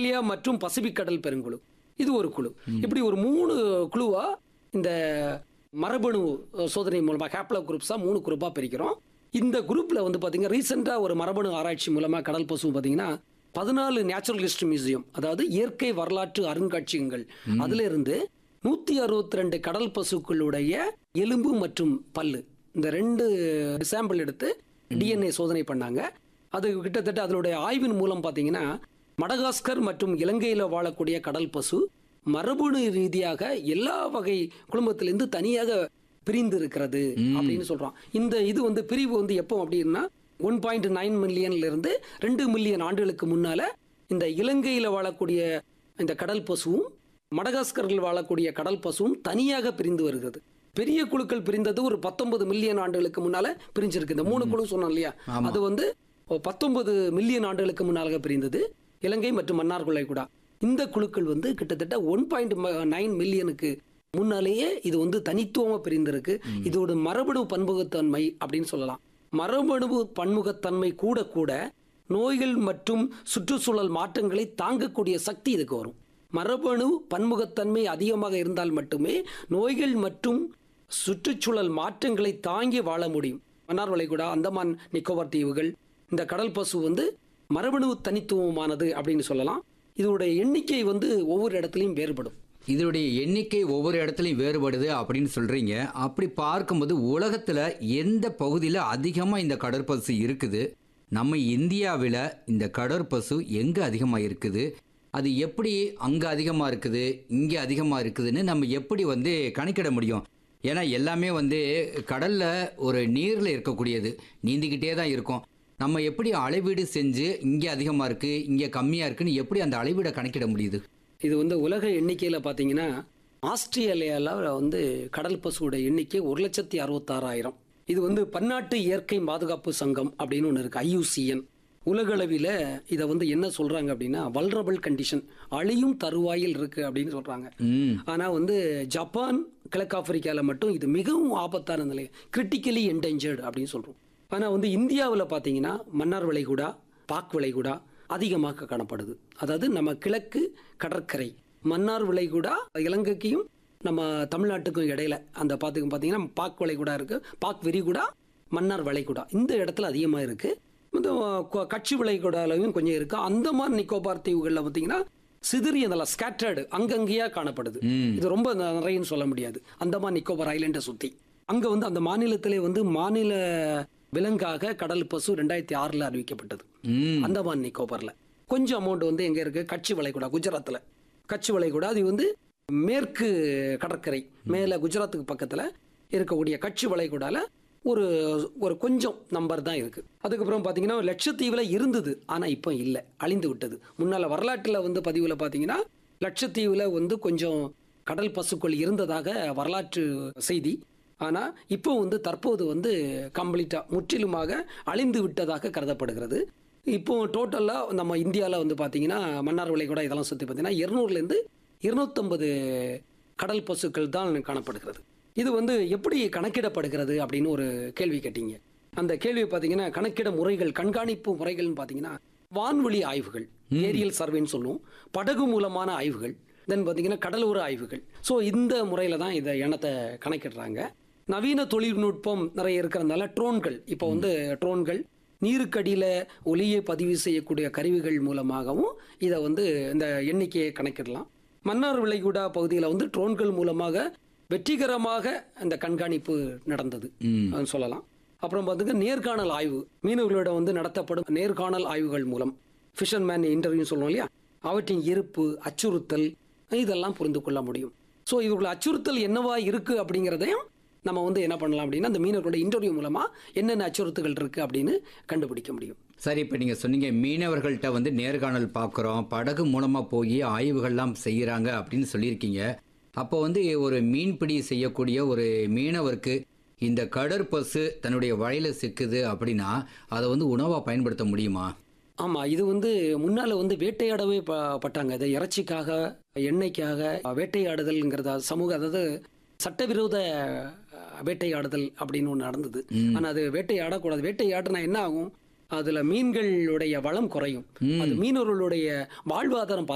Australia மற்றும் Pacific கடல் பெருங்குழு இது ஒரு குழு இப்படி ஒரு மூணு குழுவா இந்த மரபணு சோதனை மூலமா ஹேப்லோ குரூப்ஸா மூணு குரூப்பா பிரிக்கிறோம் இந்த குரூப்ல வந்து பாத்தீங்கன்னா ரீசெண்டா ஒரு மரபணு ஆராய்ச்சி மூலமா கடல் பசு பாத்தீங்கன்னா பதினாலு நேச்சுரல் ஹிஸ்டரி மியூசியம் அதாவது இயற்கை வரலாற்று அருங்காட்சியகங்கள் அதுல இருந்து நூத்தி அறுபத்தி ரெண்டு கடல் பசுக்களுடைய எலும்பு மற்றும் பல்லு இந்த ரெண்டு சாம்பிள் எடுத்து டிஎன்ஏ சோதனை பண்ணாங்க அது கிட்டத்தட்ட அதனுடைய ஆய்வின் மூலம் பார்த்தீங்கன்னா மடகாஸ்கர் மற்றும் இலங்கையில் வாழக்கூடிய கடல் பசு மரபணு ரீதியாக எல்லா வகை குடும்பத்திலிருந்து தனியாக பிரிந்து இருக்கிறது அப்படின்னு சொல்றோம் இந்த இது வந்து பிரிவு வந்து எப்போ அப்படின்னா ஒன் பாயிண்ட் நைன் மில்லியன்ல இருந்து ரெண்டு மில்லியன் ஆண்டுகளுக்கு முன்னால இந்த இலங்கையில் வாழக்கூடிய இந்த கடல் பசுவும் மடகாஸ்கரில் வாழக்கூடிய கடல் பசுவும் தனியாக பிரிந்து வருகிறது பெரிய குழுக்கள் பிரிந்தது ஒரு பத்தொன்பது மில்லியன் ஆண்டுகளுக்கு முன்னால பிரிஞ்சிருக்கு இந்த மூணு குழு சொன்னோம் இல்லையா அது வந்து பத்தொன்பது மில்லியன் ஆண்டுகளுக்கு முன்னால பிரிந்தது இலங்கை மற்றும் மன்னார் கொள்ளைக்குடா இந்த குழுக்கள் வந்து கிட்டத்தட்ட ஒன் பாயிண்ட் நைன் மில்லியனுக்கு முன்னாலேயே இது வந்து தனித்துவமா பிரிந்திருக்கு இதோட மரபணு பன்முகத்தன்மை அப்படின்னு சொல்லலாம் மரபணு பன்முகத்தன்மை கூட கூட நோய்கள் மற்றும் சுற்றுச்சூழல் மாற்றங்களை தாங்கக்கூடிய சக்தி இதுக்கு வரும் மரபணு பன்முகத்தன்மை அதிகமாக இருந்தால் மட்டுமே நோய்கள் மற்றும் சுற்றுச்சூழல் மாற்றங்களை தாங்கி வாழ முடியும் மன்னார் வளைகுடா அந்தமான் நிக்கோபார் தீவுகள் இந்த கடல் பசு வந்து மரபணு தனித்துவமானது அப்படின்னு சொல்லலாம் இதோடைய எண்ணிக்கை வந்து ஒவ்வொரு இடத்துலையும் வேறுபடும் இதனுடைய எண்ணிக்கை ஒவ்வொரு இடத்துலையும் வேறுபடுது அப்படின்னு சொல்றீங்க அப்படி பார்க்கும்போது உலகத்துல எந்த பகுதியில் அதிகமாக இந்த கடற்பசு இருக்குது நம்ம இந்தியாவில் இந்த கடற்பசு எங்கே அதிகமாக இருக்குது அது எப்படி அங்கே அதிகமாக இருக்குது இங்கே அதிகமாக இருக்குதுன்னு நம்ம எப்படி வந்து கணக்கிட முடியும் ஏன்னா எல்லாமே வந்து கடலில் ஒரு நீரில் இருக்கக்கூடியது நீந்திக்கிட்டே தான் இருக்கும் நம்ம எப்படி அளவீடு செஞ்சு இங்கே அதிகமாக இருக்குது இங்கே கம்மியாக இருக்குன்னு எப்படி அந்த அளவீடை கணக்கிட முடியுது இது வந்து உலக எண்ணிக்கையில் பார்த்தீங்கன்னா ஆஸ்திரேலியாவில் வந்து கடல் பசுவோட எண்ணிக்கை ஒரு லட்சத்தி அறுபத்தாறாயிரம் இது வந்து பன்னாட்டு இயற்கை பாதுகாப்பு சங்கம் அப்படின்னு ஒன்று இருக்கு ஐயூசிஎன் உலகளவில் இதை வந்து என்ன சொல்றாங்க அப்படின்னா வல்ரபிள் கண்டிஷன் அழியும் தருவாயில் இருக்கு அப்படின்னு சொல்றாங்க ம் ஆனால் வந்து ஜப்பான் கிழக்கு ஆப்பிரிக்காவில் மட்டும் இது மிகவும் ஆபத்தான நிலை கிரிட்டிக்கலி என்டேஞ்சர்டு அப்படின்னு சொல்கிறோம் ஆனால் வந்து இந்தியாவில் பார்த்தீங்கன்னா மன்னார் வளைகுடா பாக் வளைகுடா அதிகமாக காணப்படுது அதாவது நம்ம கிழக்கு கடற்கரை மன்னார் விளைகுடா இலங்கைக்கும் நம்ம தமிழ்நாட்டுக்கும் இடையில அந்த பார்த்துக்கு பார்த்தீங்கன்னா பாக் வளைகுடா இருக்கு பாக் விரிகுடா மன்னார் வளைகுடா இந்த இடத்துல அதிகமாக இருக்கு இந்த கொ- கட்சி விளைகுடாலையும் கொஞ்சம் இருக்கு அந்தமான் நிக்கோபார் தீவுகளில் பார்த்தீங்கன்னா சிதறிய நல்லா ஸ்கேட்டர்டு அங்கங்கேயா காணப்படுது ம் இது ரொம்ப ந- நிறையன்னு சொல்ல முடியாது அந்தமான் நிக்கோபார் ஐலண்டை சுற்றி அங்கே வந்து அந்த மாநிலத்திலே வந்து மாநில விலங்காக கடல் பசு ரெண்டாயிரத்தி ஆறில் அறிவிக்கப்பட்டது ம் அந்தமான் நிக்கோபார்ல கொஞ்சம் அமௌண்ட் வந்து எங்க இருக்கு கட்சி வளைகுடா குஜராத்தில் கட்சி வளைகுடா அது வந்து மேற்கு கடற்கரை மேலே குஜராத்துக்கு பக்கத்தில் இருக்கக்கூடிய கட்சி வளைகுடால ஒரு ஒரு கொஞ்சம் நம்பர் தான் இருக்கு அதுக்கப்புறம் பார்த்தீங்கன்னா லட்சத்தீவில் இருந்தது ஆனால் இப்போ இல்லை அழிந்து விட்டது முன்னால் வரலாற்றில் வந்து பதிவில் பார்த்தீங்கன்னா லட்சத்தீவில் வந்து கொஞ்சம் கடல் பசுக்கள் இருந்ததாக வரலாற்று செய்தி ஆனால் இப்போ வந்து தற்போது வந்து கம்ப்ளீட்டாக முற்றிலுமாக அழிந்து விட்டதாக கருதப்படுகிறது இப்போ டோட்டலாக நம்ம இந்தியாவில் வந்து பார்த்தீங்கன்னா மன்னார் விளைகுடா இதெல்லாம் சுற்றி பார்த்தீங்கன்னா இருநூறுலேருந்து இருநூத்தம்பது கடல் பசுக்கள் தான் காணப்படுகிறது இது வந்து எப்படி கணக்கிடப்படுகிறது அப்படின்னு ஒரு கேள்வி கேட்டீங்க அந்த கேள்வி பார்த்தீங்கன்னா கணக்கிட முறைகள் கண்காணிப்பு முறைகள்னு பார்த்தீங்கன்னா வான்வெளி ஆய்வுகள் ஏரியல் சர்வேன்னு சொல்லுவோம் படகு மூலமான ஆய்வுகள் தென் பார்த்தீங்கன்னா கடலோர ஆய்வுகள் ஸோ இந்த முறையில் தான் இதை இனத்தை கணக்கிடுறாங்க நவீன தொழில்நுட்பம் நிறைய இருக்கிறதுனால ட்ரோன்கள் இப்போ வந்து ட்ரோன்கள் நீருக்கடியில் ஒலியை பதிவு செய்யக்கூடிய கருவிகள் மூலமாகவும் இதை வந்து இந்த எண்ணிக்கையை கணக்கிடலாம் மன்னார் விளைகுடா பகுதியில் வந்து ட்ரோன்கள் மூலமாக வெற்றிகரமாக அந்த கண்காணிப்பு நடந்தது ம் அது சொல்லலாம் அப்புறம் பார்த்துக்க நேர்காணல் ஆய்வு மீனவர்களிடம் வந்து நடத்தப்படும் நேர்காணல் ஆய்வுகள் மூலம் ஃபிஷர்மேன் இன்டர்வியூ சொல்லுவோம் இல்லையா அவற்றின் இருப்பு அச்சுறுத்தல் இதெல்லாம் புரிந்து கொள்ள முடியும் ஸோ இவர்கள் அச்சுறுத்தல் என்னவா இருக்கு அப்படிங்கிறதையும் நம்ம வந்து என்ன பண்ணலாம் அப்படின்னா அந்த மீனவர்களோட இன்டர்வியூ மூலமா என்னென்ன அச்சுறுத்துகள் இருக்கு அப்படின்னு கண்டுபிடிக்க முடியும் சரி இப்போ நீங்கள் சொன்னீங்க மீனவர்கள்ட்ட வந்து நேர்காணல் பார்க்குறோம் படகு மூலமாக போய் ஆய்வுகள்லாம் செய்கிறாங்க அப்படின்னு சொல்லியிருக்கீங்க அப்போ வந்து ஒரு மீன்பிடி செய்யக்கூடிய ஒரு மீனவருக்கு இந்த கடற்பசு தன்னுடைய வலையில் சிக்குது அப்படின்னா அதை வந்து உணவாக பயன்படுத்த முடியுமா ஆமா இது வந்து முன்னால வந்து வேட்டையாடவே ப- பட்டாங்க இது இறைச்சிக்காக எண்ணெய்க்காக வேட்டையாடுதல்ங்கிறத சமூக அதாவது சட்டவிரோத அஹ், வேட்டையாடுதல் அப்படின்னு ஒன்று நடந்தது ஆனா அது வேட்டையாடக்கூடாது வேட்டையாடுனா என்ன ஆகும் அதுல மீன்களுடைய வளம் குறையும் அது மீனவர்களுடைய வாழ்வாதாரம்